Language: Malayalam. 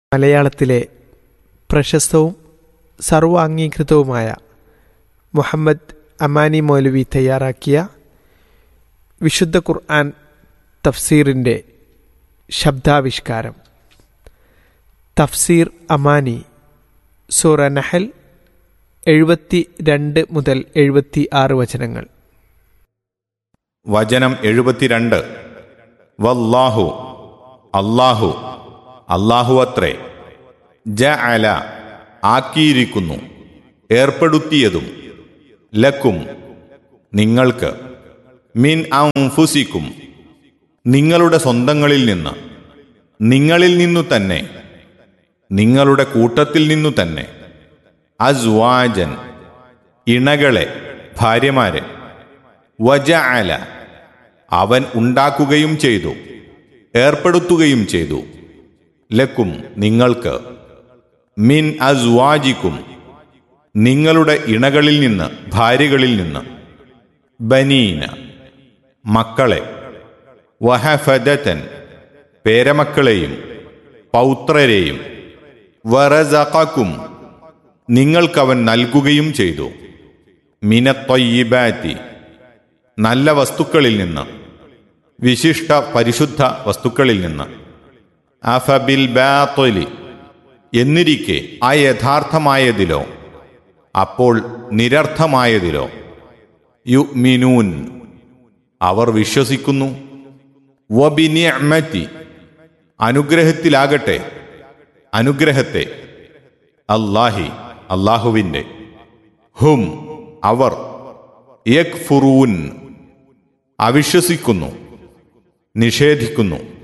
മലയാളത്തിലെ പ്രശസ്തവും സർവാംഗീകൃതവുമായ മുഹമ്മദ് അമാനി മൗലവി തയ്യാറാക്കിയ വിശുദ്ധ ഖുർആൻ തഫ്സീറിൻ്റെ ശബ്ദാവിഷ്കാരം തഫ്സീർ അമാനി സൂറ നഹൽ എഴുപത്തി രണ്ട് മുതൽ എഴുപത്തി ആറ് വചനങ്ങൾ വചനം എഴുപത്തിരണ്ട് വല്ലാഹു അല്ലാഹു അല്ലാഹു അത്രേ ജ അല ആക്കിയിരിക്കുന്നു ഏർപ്പെടുത്തിയതും ലക്കും നിങ്ങൾക്ക് മിൻ ഔഫുസിക്കും നിങ്ങളുടെ സ്വന്തങ്ങളിൽ നിന്ന് നിങ്ങളിൽ നിന്നു തന്നെ നിങ്ങളുടെ കൂട്ടത്തിൽ നിന്നു തന്നെ അസ്വാജൻ ഇണകളെ ഭാര്യമാരെ വജ അല അവൻ ഉണ്ടാക്കുകയും ചെയ്തു ഏർപ്പെടുത്തുകയും ചെയ്തു ലക്കും നിങ്ങൾക്ക് മിൻ അസ്വാജിക്കും നിങ്ങളുടെ ഇണകളിൽ നിന്ന് ഭാര്യകളിൽ നിന്ന് ബനീന മക്കളെ വഹഫദത്തൻ പേരമക്കളെയും പൗത്രരെയും വറസഖക്കും നിങ്ങൾക്കവൻ നൽകുകയും ചെയ്തു മിനത്തൊയ്യിബാറ്റി നല്ല വസ്തുക്കളിൽ നിന്ന് വിശിഷ്ട പരിശുദ്ധ വസ്തുക്കളിൽ നിന്ന് അഫബിൽ ബാത്തൊലി എന്നിരിക്കെ ആ യഥാർത്ഥമായതിലോ അപ്പോൾ നിരർത്ഥമായതിലോ യു മിനൂൻ അവർ വിശ്വസിക്കുന്നു വബിനിഅമത്തി അനുഗ്രഹത്തിലാകട്ടെ അനുഗ്രഹത്തെ അല്ലാഹി അള്ളാഹുവിൻ്റെ ഹും അവർ യക് ഫുറൂൻ അവിശ്വസിക്കുന്നു നിഷേധിക്കുന്നു